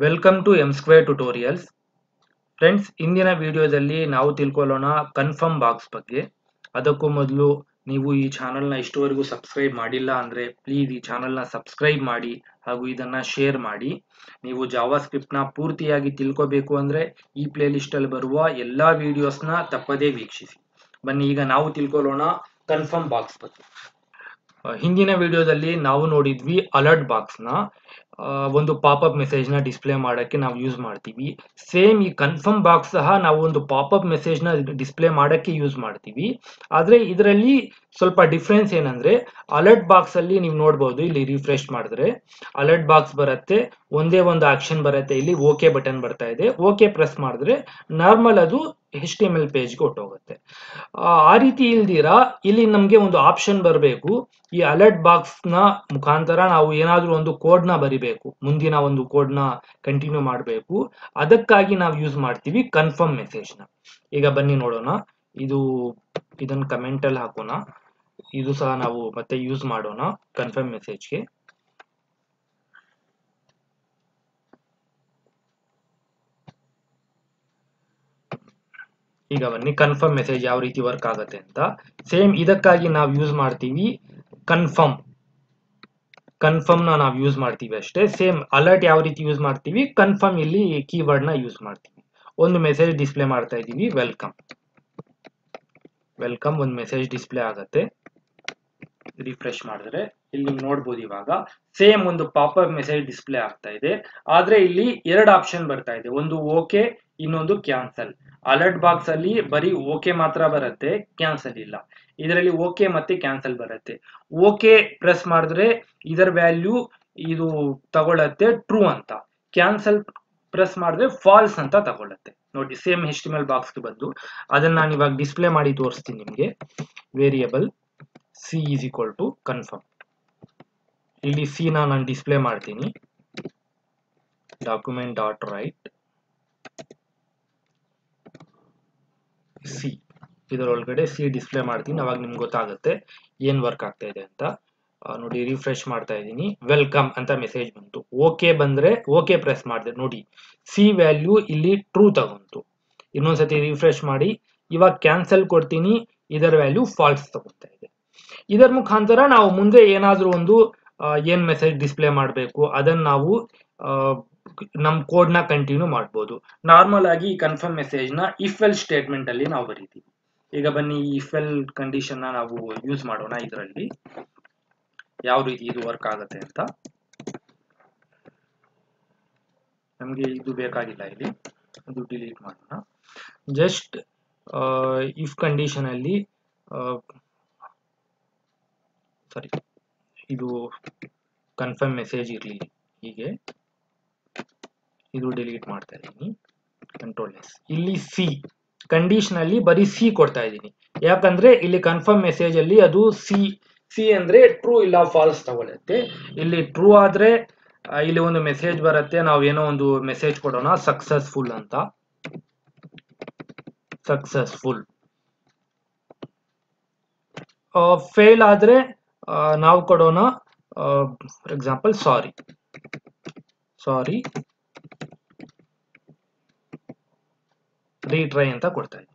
welcome to M square tutorials friends ಇಂದಿನ ವಿಡಿಯೋದಲ್ಲಿ ನಾವು ತಿಳ್ಕೊಳ್ಳೋಣ ಕನ್ಫರ್ಮ್ ಬಾಕ್ಸ್ ಬಗ್ಗೆ ಅದಕ್ಕೂ ಮೊದಲು ನೀವು ಈ ಚಾನಲ್ನ ಇಷ್ಟುವರೆಗೂ ಸಬ್ಸ್ಕ್ರೈಬ್ ಮಾಡಿಲ್ಲ ಅಂದರೆ ಪ್ಲೀಸ್ ಈ ಚಾನಲ್ನ ಸಬ್ಸ್ಕ್ರೈಬ್ ಮಾಡಿ ಹಾಗೂ ಇದನ್ನು ಶೇರ್ ಮಾಡಿ ನೀವು ಜಾವಾ ಸ್ಕ್ರಿಪ್ಟ್ನ ಪೂರ್ತಿಯಾಗಿ ತಿಳ್ಕೋಬೇಕು ಅಂದರೆ ಈ ಪ್ಲೇ ಲಿಸ್ಟಲ್ಲಿ ಬರುವ ಎಲ್ಲ ವಿಡಿಯೋಸ್ನ ತಪ್ಪದೇ ವೀಕ್ಷಿಸಿ ಬನ್ನಿ ಈಗ ನಾವು ತಿಳ್ಕೊಳ್ಳೋಣ ಕನ್ಫರ್ಮ್ ಬಾಕ್ಸ್ ಬಗ್ಗೆ ಆ, ಹಿಂದಿನ ವಿಡಿಯೋದಲ್ಲಿ ನಾವು ನೋಡಿದ್ವಿ ಅಲರ್ಟ್ ಬಾಕ್ಸ್ನ ಒಂದು ಪಾಪಪ್ ಮೆಸೇಜ್ನ ಡಿಸ್ಪ್ಲೇ ಮಾಡೋಕ್ಕೆ ನಾವು ಯೂಸ್ ಮಾಡ್ತೀವಿ ಸೇಮ್ ಈ ಕನ್ಫರ್ಮ್ ಬಾಕ್ಸ್ ಸಹ ನಾವು ಒಂದು ಪಾಪಪ್ ಮೆಸೇಜ್ನ ಡಿಸ್ಪ್ಲೇ ಮಾಡೋಕ್ಕೆ ಯೂಸ್ ಮಾಡ್ತೀವಿ ಆದರೆ ಇದರಲ್ಲಿ ಸ್ವಲ್ಪ ಡಿಫ್ರೆನ್ಸ್ ಏನಂದ್ರೆ ಅಲರ್ಟ್ ಬಾಕ್ಸ್ ಅಲ್ಲಿ ನೀವು ನೋಡ್ಬೋದು ಇಲ್ಲಿ ರಿಫ್ರೆಶ್ ಮಾಡಿದ್ರೆ ಅಲರ್ಟ್ ಬಾಕ್ಸ್ ಬರುತ್ತೆ ಒಂದೇ ಒಂದು ಆಕ್ಷನ್ ಬರುತ್ತೆ ಇಲ್ಲಿ ಓಕೆ ಬಟನ್ ಬರ್ತಾ ಇದೆ ಓಕೆ ಪ್ರೆಸ್ ಮಾಡಿದ್ರೆ ನಾರ್ಮಲ್ ಅದು ಎಚ್ ಟಿ ಎಮ್ ಎಲ್ ಪೇಜ್ಗೆ ಹೊಟ್ಟೋಗುತ್ತೆ ಆ, ಆ ರೀತಿ ಇಲ್ದಿರಾ ಇಲ್ಲಿ ನಮಗೆ ಒಂದು ಆಪ್ಷನ್ ಬರಬೇಕು ಈ ಅಲರ್ಟ್ ಬಾಕ್ಸ್ ನ ಮುಖಾಂತರ ನಾವು ಏನಾದ್ರೂ ಒಂದು ಕೋಡ್ ನ ಬರಿಬೇಕು ಮುಂದಿನ ಒಂದು ಕೋಡ್ ನ ಕಂಟಿನ್ಯೂ ಮಾಡಬೇಕು ಅದಕ್ಕಾಗಿ ನಾವು ಯೂಸ್ ಮಾಡ್ತೀವಿ ಕನ್ಫರ್ಮ್ ಮೆಸೇಜ್ ನ ಈಗ ಬನ್ನಿ ನೋಡೋಣ ಇದು ಇದನ್ನ ಕಮೆಂಟ್ ಅಲ್ಲಿ ಹಾಕೋಣ ಇದು ಸಹ ನಾವು ಮತ್ತೆ ಯೂಸ್ ಮಾಡೋಣ ಕನ್ಫರ್ಮ್ ಮೆಸೇಜ್ಗೆ ಈಗ ಬನ್ನಿ ಕನ್ಫರ್ಮ್ ಮೆಸೇಜ್ ಯಾವ ರೀತಿ ವರ್ಕ್ ಆಗುತ್ತೆ ಅಂತ ಸೇಮ್ ಇದಕ್ಕಾಗಿ ನಾವು ಯೂಸ್ ಮಾಡ್ತೀವಿ ಕನ್ಫರ್ಮ್ ಕನ್ಫರ್ಮ್ ನ ನಾವು ಯೂಸ್ ಮಾಡ್ತೀವಿ ಅಷ್ಟೇ ಸೇಮ್ ಅಲರ್ಟ್ ಯಾವ ರೀತಿ ಯೂಸ್ ಮಾಡ್ತೀವಿ ಕನ್ಫರ್ಮ್ ಇಲ್ಲಿ ಕೀವರ್ಡ್ ನ ಯೂಸ್ ಮಾಡ್ತೀವಿ ಒಂದು ಮೆಸೇಜ್ ಡಿಸ್ಪ್ಲೇ ಮಾಡ್ತಾ ಇದೀವಿ ವೆಲ್ಕಮ್ ವೆಲ್ಕಮ್ ಒಂದು ಮೆಸೇಜ್ ಡಿಸ್ಪ್ಲೇ ಆಗುತ್ತೆ ರಿಫ್ರೆಶ್ ಮಾಡಿದ್ರೆ ಇಲ್ಲಿ ನೀವು ನೋಡ್ಬೋದು ಇವಾಗ ಸೇಮ್ ಒಂದು ಪಾಪಪ್ ಮೆಸೇಜ್ ಡಿಸ್ಪ್ಲೇ ಆಗ್ತಾ ಇದೆ ಆದ್ರೆ ಇಲ್ಲಿ ಎರಡು ಆಪ್ಷನ್ ಬರ್ತಾ ಇದೆ ಒಂದು ಓಕೆ ಇನ್ನೊಂದು ಕ್ಯಾನ್ಸಲ್ ಅಲರ್ಟ್ ಬಾಕ್ಸ್ ಅಲ್ಲಿ ಬರೀ ಓಕೆ ಮಾತ್ರ ಬರುತ್ತೆ ಕ್ಯಾನ್ಸಲ್ ಇಲ್ಲ ಇದರಲ್ಲಿ ಓಕೆ ಮತ್ತೆ ಕ್ಯಾನ್ಸಲ್ ಬರುತ್ತೆ ಓಕೆ ಪ್ರೆಸ್ ಮಾಡಿದ್ರೆ ಇದರ ವ್ಯಾಲ್ಯೂ ಇದು ತಗೊಳತ್ತೆ ಟ್ರೂ ಅಂತ ಕ್ಯಾನ್ಸಲ್ ಪ್ರೆಸ್ ಮಾಡಿದ್ರೆ ಫಾಲ್ಸ್ ಅಂತ ತಗೊಳತ್ತೆ ನೋಡಿ ಸೇಮ್ ಎಚ್ ಟಿ ಎಲ್ ಬಾಕ್ಸ್ಗೆ ಬಂದು ಅದನ್ನ ನಾನು ಇವಾಗ ಡಿಸ್ಪ್ಲೇ ಮಾಡಿ ತೋರಿಸ್ತೀನಿ ನಿಮಗೆ variable C is equal to confirm ಇಲ್ಲಿ ಸಿ ನಾನು ಡಿಸ್ಪ್ಲೇ ಮಾಡ್ತೀನಿ ಡಾಕ್ಯುಮೆಂಟ್ ಡಾಟ್ ರೈಟ್ ಸಿ ಇದರೊಳಗಡೆ ಸಿ ಡಿಸ್ಪ್ಲೇ ಮಾಡ್ತೀನಿ ಅವಾಗ ನಿಮ್ಗೆ ಗೊತ್ತಾಗುತ್ತೆ ಏನ್ ವರ್ಕ್ ಆಗ್ತಾ ಇದೆ ಅಂತ ಆ, ನೋಡಿ ರಿಫ್ರೆಶ್ ಮಾಡ್ತಾ ಇದ್ದೀನಿ ವೆಲ್ಕಮ್ ಅಂತ ಮೆಸೇಜ್ ಬಂತು ಓಕೆ ಬಂದ್ರೆ ಓಕೆ ಪ್ರೆಸ್ ಮಾಡಿದೆ ನೋಡಿ ಸಿ ವ್ಯಾಲ್ಯೂ ಇಲ್ಲಿ ಟ್ರೂ ತಗೊಂತು ಇನ್ನೊಂದ್ಸತಿ ರಿಫ್ರೆಶ್ ಮಾಡಿ ಇವಾಗ ಕ್ಯಾನ್ಸಲ್ ಕೊಡ್ತೀನಿ ಇದರ ವ್ಯಾಲ್ಯೂ ಫಾಲ್ಸ್ ತಗೊತಾ ಇದೆ ಇದರ ಮುಖಾಂತರ ನಾವು ಮುಂದೆ ಏನಾದ್ರೂ ಒಂದು ಆ, ಏನ್ ಮೆಸೇಜ್ ಡಿಸ್ಪ್ಲೇ ಮಾಡಬೇಕು ಅದನ್ನ ನಾವು ಆ, ನಮ್ ಕೋಡ್ ನ ಕಂಟಿನ್ಯೂ ಮಾಡ್ಬೋದು ನಾರ್ಮಲ್ ಆಗಿ ಈ ಕನ್ಫರ್ಮ್ ಮೆಸೇಜ್ ನ ಇಫ್ ಎಲ್ ಸ್ಟೇಟ್ಮೆಂಟ್ ಅಲ್ಲಿ ನಾವು ಬರೀತೀವಿ ಈಗ ಬನ್ನಿ ಇಫ್ ಎಲ್ ಕಂಡೀಷನ್ ನ ನಾವು ಯೂಸ್ ಮಾಡೋಣ ಇದರಲ್ಲಿ ಯಾವ ರೀತಿ ಇದು ವರ್ಕ್ ಆಗುತ್ತೆ ಅಂತ ನಮಗೆ ಇದು ಬೇಕಾಗಿಲ್ಲ ಇಲ್ಲಿ ಅದು ಡಿಲೀಟ್ ಮಾಡೋಣ ಜಸ್ಟ್ ಇಫ್ ಕಂಡೀಷನ್ ಅಲ್ಲಿ ಸಾರಿ ಇದು ಕನ್ಫರ್ಮ್ ಮೆಸೇಜ್ ಇರಲಿ ಹೀಗೆ ಇದು ಡಿಲೀಟ್ ಮಾಡ್ತಾ ಇದ್ದೀನಿ ಕಂಟ್ರೋಲ್ ಎಸ್ ಇಲ್ಲಿ ಸಿ ಕಂಡೀಷನ್ ಅಲ್ಲಿ ಬರೀ ಸಿ ಕೊಡ್ತಾ ಇದ್ದೀನಿ ಯಾಕಂದ್ರೆ ಇಲ್ಲಿ ಕನ್ಫರ್ಮ್ ಮೆಸೇಜ್ ಅಲ್ಲಿ ಅದು ಸಿ ಸಿ ಅಂದ್ರೆ ಟ್ರೂ ಇಲ್ಲ ಫಾಲ್ಸ್ ತಗೊಳುತ್ತೆ ಇಲ್ಲಿ ಟ್ರೂ ಆದ್ರೆ ಆ, ಇಲ್ಲಿ ಒಂದು ಮೆಸೇಜ್ ಬರುತ್ತೆ ನಾವು ಏನೋ ಒಂದು ಮೆಸೇಜ್ ಕೊಡೋಣ ಸಕ್ಸಸ್ಫುಲ್ ಅಂತ ಸಕ್ಸಸ್ಫುಲ್ ಫೇಲ್ ಆದ್ರೆ ಆ, ನಾವು ಕೊಡೋಣ for example sorry sorry retry ಅಂತ ಕೊಡ್ತಾ ಇದ್ದೀನಿ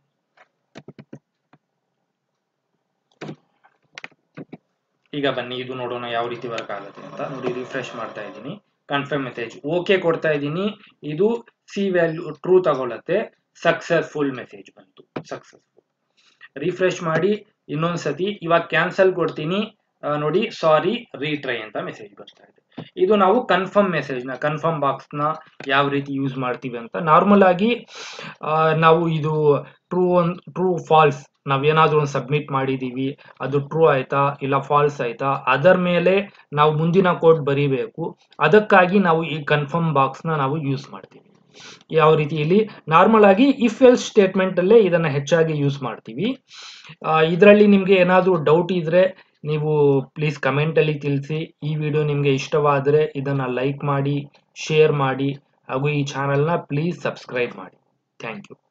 ಈಗ ಬನ್ನಿ ಇದು ನೋಡೋಣ ಯಾವ ರೀತಿ ವರ್ಕ್ ಆಗುತ್ತೆ ಅಂತ ನೋಡಿ ರಿಫ್ರೆಶ್ ಮಾಡ್ತಾ ಇದ್ದೀನಿ ಕನ್ಫರ್ಮ್ ಮೆಸೇಜ್ ಓಕೆ ಕೊಡ್ತಾ ಇದ್ದೀನಿ ಇದು ಸಿ ವ್ಯಾಲ್ಯೂ ಟ್ರೂ ತಗೊಳತ್ತೆ ಸಕ್ಸಸ್ಫುಲ್ ಮೆಸೇಜ್ ಬಂತು ಸಕ್ಸಸ್ಫುಲ್ ರಿಫ್ರೆಶ್ ಮಾಡಿ ಇನ್ನೊಂದ್ ಸತಿ ಇವಾಗ ಕ್ಯಾನ್ಸಲ್ ಕೊಡ್ತೀನಿ ಆ, ನೋಡಿ ಸಾರಿ ರೀಟ್ರೈ ಅಂತ ಮೆಸೇಜ್ ಬರ್ತಾ ಇದೆ ಇದು ನಾವು ಕನ್ಫರ್ಮ್ ಮೆಸೇಜ್ ನ ಕನ್ಫರ್ಮ್ ಬಾಕ್ಸ್ ನ ಯಾವ ರೀತಿ ಯೂಸ್ ಮಾಡ್ತೀವಿ ಅಂತ ನಾರ್ಮಲ್ ಆಗಿ ಆ, ನಾವು ಇದು ಟ್ರೂ ಟ್ರೂ ಫಾಲ್ಸ್ ನಾವೇನಾದ್ರೂ ಒಂದು ಸಬ್ಮಿಟ್ ಮಾಡಿದೀವಿ ಅದು ಟ್ರೂ ಆಯ್ತಾ ಇಲ್ಲ ಫಾಲ್ಸ್ ಆಯ್ತಾ ಅದರ ಮೇಲೆ ನಾವು ಮುಂದಿನ ಕೋಡ್ ಬರೀಬೇಕು ಅದಕ್ಕಾಗಿ ನಾವು ಈ ಕನ್ಫರ್ಮ್ ಬಾಕ್ಸ್ ನ ನಾವು ಯೂಸ್ ಮಾಡ್ತೀವಿ ಯಾವ ರೀತಿ ಇಲ್ಲಿ ನಾರ್ಮಲ್ ಆಗಿ ಇಫ್ ಎಲ್ ಸ್ಟೇಟ್ಮೆಂಟ್ ಅಲ್ಲೇ ಇದನ್ನ ಹೆಚ್ಚಾಗಿ ಯೂಸ್ ಮಾಡ್ತೀವಿ ಇದರಲ್ಲಿ ನಿಮ್ಗೆ ಏನಾದ್ರೂ ಡೌಟ್ ಇದ್ರೆ ನೀವು ಪ್ಲೀಸ್ ಕಮೆಂಟ್ ಅಲ್ಲಿ ತಿಳಿಸಿ ಈ ವಿಡಿಯೋ ನಿಮ್ಗೆ ಇಷ್ಟವಾದರೆ ಇದನ್ನ ಲೈಕ್ ಮಾಡಿ ಶೇರ್ ಮಾಡಿ ಹಾಗೂ ಈ ಚಾನೆಲ್ನ ಪ್ಲೀಸ್ ಸಬ್ಸ್ಕ್ರೈಬ್ ಮಾಡಿ ಥ್ಯಾಂಕ್ ಯು